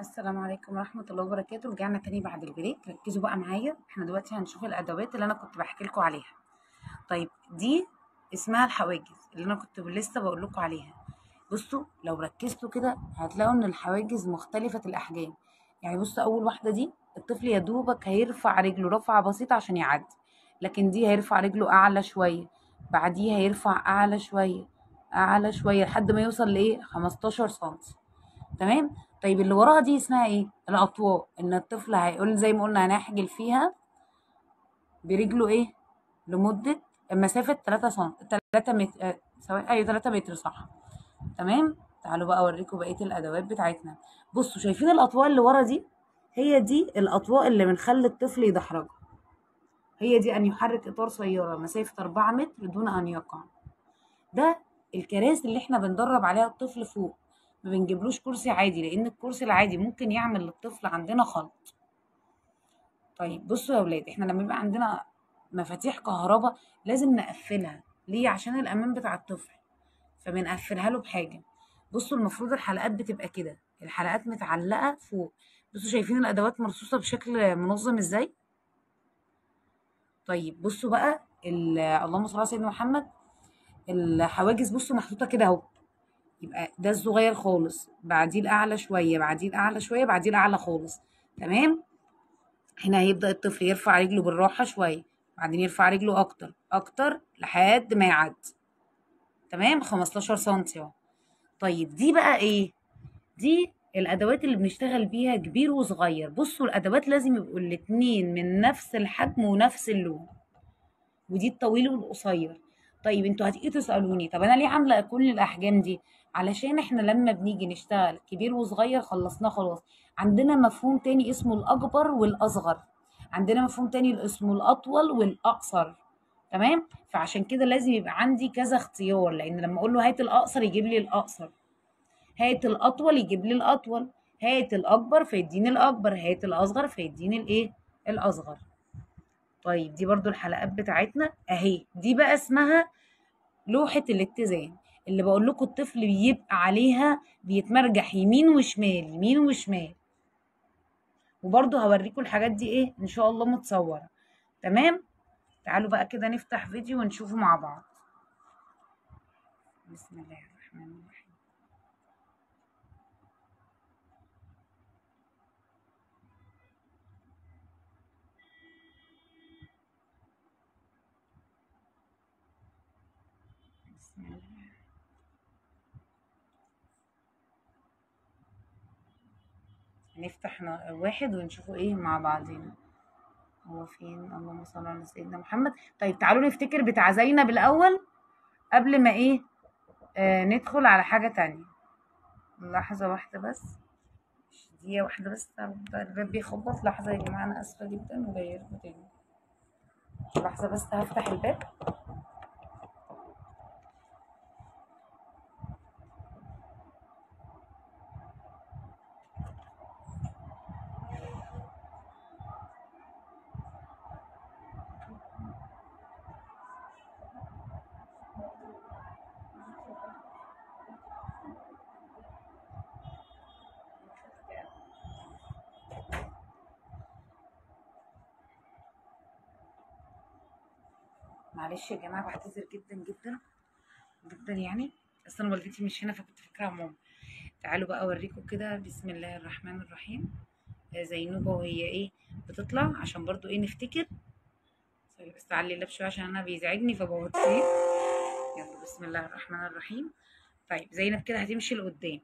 السلام عليكم ورحمة الله وبركاته رجعنا تاني بعد البريك ركزوا بقى معايا احنا دلوقتي هنشوف الأدوات اللي أنا كنت بحكي لكم عليها طيب دي اسمها الحواجز اللي أنا كنت لسه بقول لكم عليها بصوا لو ركزتوا كده هتلاقوا إن الحواجز مختلفة الأحجام يعني بصوا أول واحدة دي الطفل يا دوبك هيرفع رجله رفعة بسيطة عشان يعدي لكن دي هيرفع رجله أعلى شوية بعديها هيرفع أعلى شوية أعلى شوية لحد ما يوصل لإيه 15 سنتي تمام طيب اللي وراها دي اسمها ايه الاطواق ان الطفل هيقول زي ما قلنا هنحجل فيها برجله ايه لمده مسافه 3 سم 3 متر آه، ثواني ايوه 3 متر صح تمام تعالوا بقى اوريكم بقيه الادوات بتاعتنا بصوا شايفين الاطواق اللي ورا دي هي دي الاطواق اللي بنخلي الطفل يدحرجها هي دي ان يحرك اطار سياره مسافه 4 متر دون ان يقع ده الكراسي اللي احنا بندرب عليها الطفل فوق ما بنجيبلوش كرسي عادي لان الكرسي العادي ممكن يعمل للطفل عندنا خلط طيب بصوا يا ولاد احنا لما يبقى عندنا مفاتيح كهرباء لازم نقفلها ليه عشان الامان بتاع الطفل فبنقفلها له بحاجه بصوا المفروض الحلقات بتبقى كده الحلقات متعلقه فوق بصوا شايفين الادوات مرصوصه بشكل منظم ازاي طيب بصوا بقى ال- اللهم صل على سيدنا محمد الحواجز بصوا محطوطه كده اهو يبقى ده الصغير خالص بعديه الاعلى شويه بعديه الاعلى شويه بعديه الاعلى خالص تمام هنا هيبدا الطفل يرفع رجله بالراحه شويه بعدين يرفع رجله اكتر اكتر لحد ما يعدي تمام 15 سنتي اهو طيب دي بقى ايه دي الادوات اللي بنشتغل بيها كبير وصغير بصوا الادوات لازم يبقوا الاتنين من نفس الحجم ونفس اللون ودي الطويل والقصير طيب انتوا هتيجي تسالوني طب انا ليه عامله كل الاحجام دي علشان احنا لما بنيجي نشتغل كبير وصغير خلصناه خلاص عندنا مفهوم تاني اسمه الاكبر والاصغر عندنا مفهوم تاني اسمه الاطول والاقصر تمام فعشان كده لازم يبقى عندي كذا اختيار لان لما اقول له هات الاقصر يجيب لي الاقصر هات الاطول يجيب لي الاطول هات الاكبر فيديني الاكبر هات الاصغر فيديني الايه الاصغر طيب دي برضو الحلقات بتاعتنا اهي دي بقى اسمها لوحة الاتزان اللي بقول لكم الطفل بيبقى عليها بيتمرجح يمين وشمال يمين وشمال وبرضو هوريكم الحاجات دي ايه ان شاء الله متصورة تمام تعالوا بقى كده نفتح فيديو ونشوفه مع بعض بسم الله الرحمن الرحيم بسم الله هنفتح ن- واحد ونشوفه ايه مع بعضينا هو فين اللهم صل على سيدنا محمد طيب تعالوا نفتكر بتاع زينب الاول قبل ما ايه آه ندخل على حاجة تانية لحظة واحدة بس دقيقة واحدة بس الباب بيخبط لحظة يا جماعة أنا آسفة جدا وجاية لكم تاني لحظة بس هفتح الباب معلش يا جماعة بعتذر جدا جدا جدا يعني بس أنا والدتي مش هنا فكنت فاكراها ماما تعالوا بقى أوريكم كده بسم الله الرحمن الرحيم آه، زينوبة وهي ايه بتطلع عشان برضو ايه نفتكر ثواني بس تعلي اللاب شوية عشان أنا بيزعجني فبوطيه يلا بسم الله الرحمن الرحيم طيب زينب كده هتمشي لقدام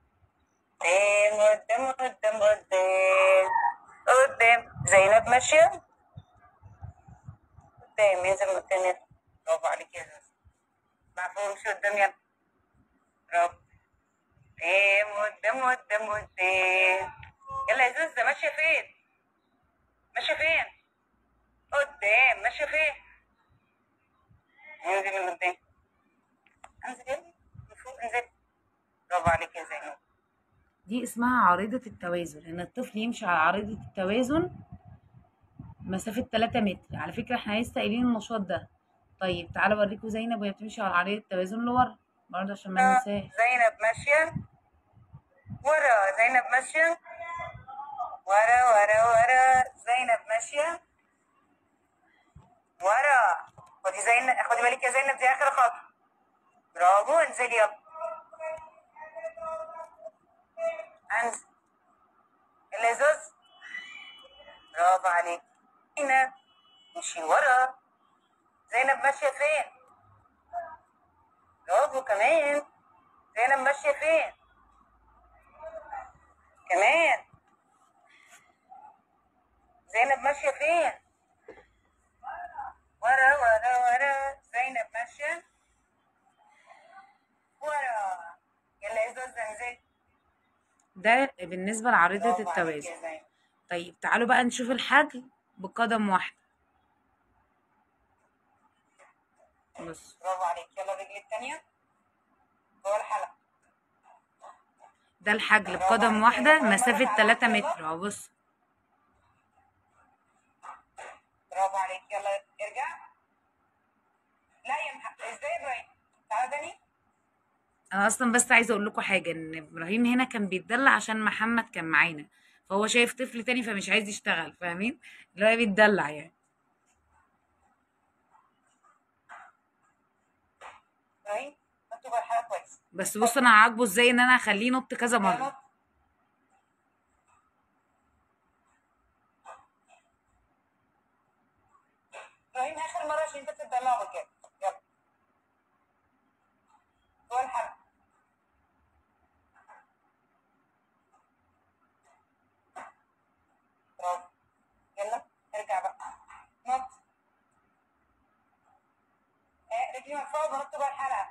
قدام قدام قدام قدام قدام زينب ماشية قدام ينزل قدام يلا برافو عليك يا زوز معفو امشي قدام يلا برافو قدام قدام قدام قدام يلا يا زوزة ماشية فين ماشية فين قدام ماشية فين انزل من قدام انزل يلا من فوق انزل برافو عليك يا زينب دي اسمها عارضة التوازن ان الطفل يمشي على عارضة التوازن مسافة 3 متر على فكرة احنا لسه قايلين النشاط ده طيب تعالى اوريكم زينب وهي بتمشي على عارضة التوازن لورا برضه عشان ما ننساش زينب ماشية ورا زينب ماشية ورا ورا ورا زينب ماشية ورا خدي زينب خدي بالك يا زينب دي آخر خطوة برافو انزلي يلا انزل اللي زوز برافو عليك زينب مشي ورا زينب ماشية فين برافو كمان زينب ماشية فين كمان زينب ماشية فين ورا ورا ورا زينب ماشية ورا يلا يا زوز انزل ده بالنسبة لعريضة برافو عليك التوازن يا زينب طيب تعالوا بقى نشوف الحجل بقدم واحدة بص برافو عليك يلا الرجل التانية جوه الحلقة ده الحجل برافو بقدم عليك واحدة يلا مرة مسافة على 3 يلا متر اهو بص برافو عليك يلا ارجع لا يا محمد ازاي يا ابراهيم تعالى تاني انا اصلا بس عايزة اقول لكم حاجة ان ابراهيم هنا كان بيتدلع عشان محمد كان معانا فهو شايف طفل تاني فمش عايز يشتغل فاهمين اللي هو بيتدلع يعني ابراهيم انتوا جوه الحلقة كويس بس بص انا عاجبه ازاي ان انا اخليه ينط كذا يلا مرة نط ابراهيم اخر مرة عشان انت بتدلعوا بجد يلا جوه الحلقة برافو يلا ارجع بقى نط اه رجلي مرفوعة ونط جوه الحلقة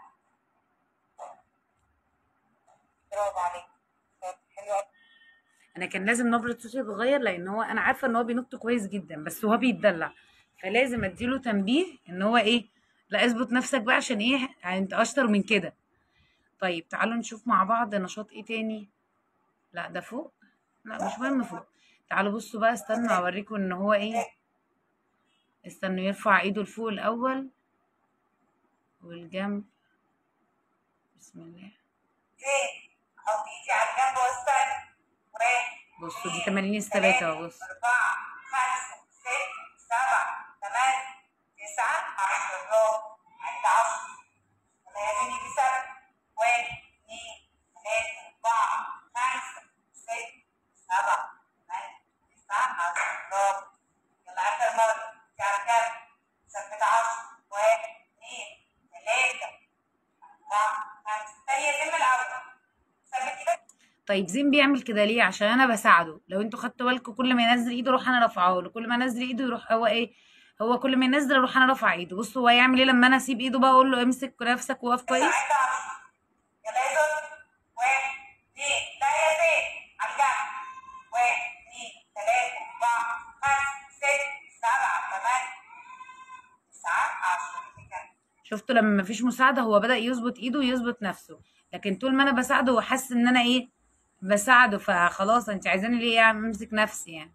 برافو عليك شاطر. حلو قوي انا كان لازم نبرة صوتي تتغير لان هو انا عارفة ان هو بينط كويس جدا بس هو بيتدلع فلازم اديله تنبيه ان هو ايه لا اثبت نفسك بقى عشان ايه انت اشطر من كده طيب تعالوا نشوف مع بعض نشاط ايه تاني لا ده فوق لا مش مهم فوق تعالوا بصوا بقى استنوا اوريكم ان هو ايه استنوا يرفع ايده لفوق الاول والجنب بسم الله ايه حط ايدي على الجنب واستنى واحد بصوا دي تمارين الثلاثة اهو بص أربعة خمسة ستة سبعة ثمانية تسعة عشرة برافو عد عشرة لازم يجي سبعة واحد اثنين ثلاثة أربعة خمسة ستة سبعة ثمانية تسعة عشرة برافو يلا آخر مرة دي على الجنب ثبت عشرة واحد اثنين ثلاثة أربعة خمسة تانية زي الأول ثبت ايدك طيب زين بيعمل كده ليه عشان انا بساعده لو انتوا خدتوا بالكم كل ما ينزل ايده اروح انا رافعه له كل ما ينزل ايده يروح هو ايه هو كل ما ينزل اروح انا رافعه ايده بصوا هو يعمل ايه لما انا اسيب ايده بقى اقول له امسك نفسك وقف كويس يلا يا زوز واحد اثنين لا يا زين على الجنب واحد اثنين ثلاثة أربعة خمسة ستة سبعة ثمانية تسعة عشرة كده شفتوا لما مفيش مساعده هو بدأ يظبط ايده ويظبط نفسه لكن طول ما انا بساعده هو حاسس ان انا ايه بساعده فخلاص انت عايزاني ليه يعني امسك نفسي يعني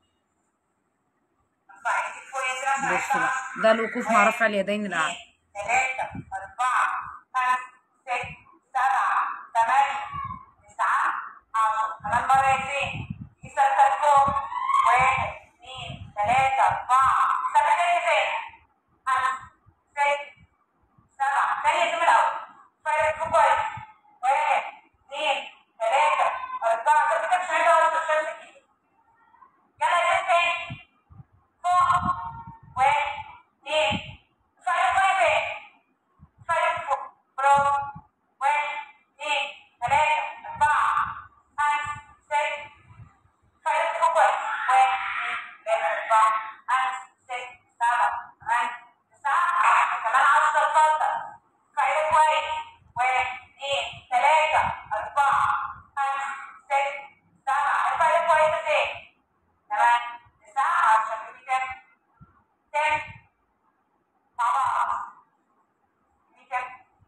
ارفع ايدك فوق يا زين بصوا بقى ده الوقوف مع رفع اليدين الاعلى ثلاثة أربعة خمسة ستة سبعة ثمانية تسعة عشرة كمان مرة يا زين في ستة فوق واحد اثنين ثلاثة أربعة ثبت يا زين خمسة ستة سبعة تاني يا زين الأول فرق فوق كويس واحد اثنين ثلاثة أربعة ثبت مش عايزة أوصل الشمس كده يلا يا زين تاني فوق واحد اثنين فرق واحد فرق فوق برافو واحد اثنين ثلاثة أربعة خمسة ستة فرق فوق واحد واحد اثنين ثلاثة أربعة خمسة ستة سبعة ثمانية تسعة عشرة كمان عشرة اتفضل فرق كويس واحد اثنين ثلاثة أربعة خمسة ستة سبعة الفرق كويس ازاي؟ ثمانية تسعة عشرة كده كام؟ كام؟ مع بعض دي كام؟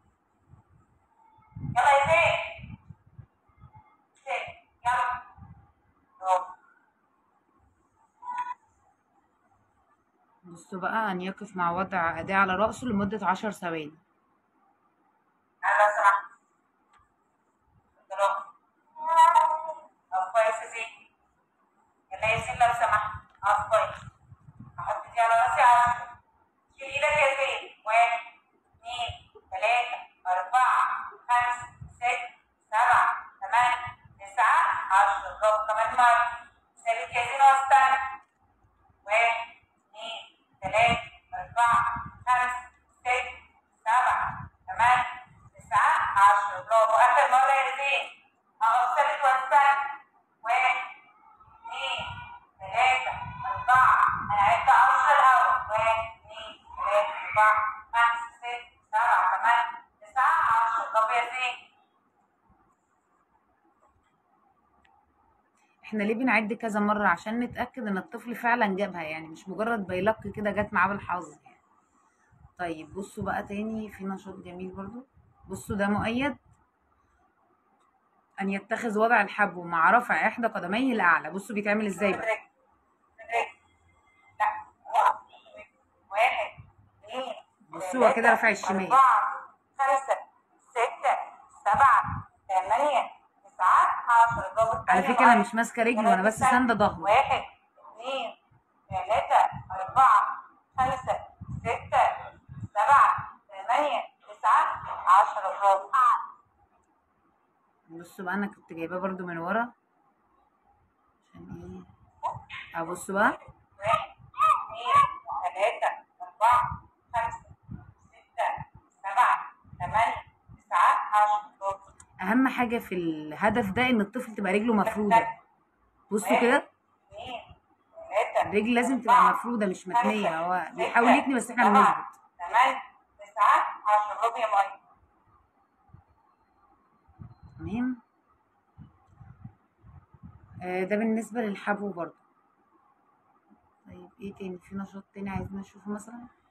يلا يا زين زين يلا برافو بصوا بقى ان يقف مع وضع ايديه على رأسه لمدة عشر ثواني أنا لو سمحت برافو طب كويس يا زين آخر مرة ثابت يا زينة واستنى واحد اثنين ثلاثة أربعة خمسة ستة سبعة ثمانية تسعة عشرة برافو آخر مرة يا زين أقف ثابت واستنى واحد اثنين ثلاثة أربعة أنا عدت عشرة الأول واحد اثنين ثلاثة أربعة خمسة ستة سبعة ثمانية تسعة عشرة برافو يا زين احنا ليه بنعد كذا مرة عشان نتأكد ان الطفل فعلا جابها يعني مش مجرد بيلق كده جت معاه بالحظ يعني طيب بصوا بقى تاني في نشاط جميل برضو بصوا ده مؤيد ان يتخذ وضع الحبو مع رفع احدى قدميه الاعلى بصوا بيتعمل ازاي بقى مدرك مدرك لا وقف. واحد اثنين بصوا هو كده رافع ثلاثة، الشمال. أربعة خمسة ستة سبعة ثمانية تسعة عشرة برافو على الثانية فكرة انا معاك. مش ماسكة رجله انا بس ساندة ظهره واحد اثنين ثلاثة أربعة خمسة ستة سبعة ثمانية تسعة عشرة برافو بصوا بقى انا كنت جايباه برضو من ورا عشان ايه ابصوا بقى واحد اثنين ثلاثة أربعة خمسة ستة سبعة ثمانية تسعة عشرة برافو اهم حاجة في الهدف ده ان الطفل تبقى رجله مفرودة بصوا كده اثنين ثلاثة الرجل لازم تبقى أربعة، مفرودة مش خمسة، متنية هو ستة، بيحاول يتني بس احنا سبعة، بنظبط ثمانية تسعة عشرة برافو يا ماي تمام آه ده بالنسبة للحبو برضو طيب ايه تاني في نشاط تاني عايزين نشوفه مثلا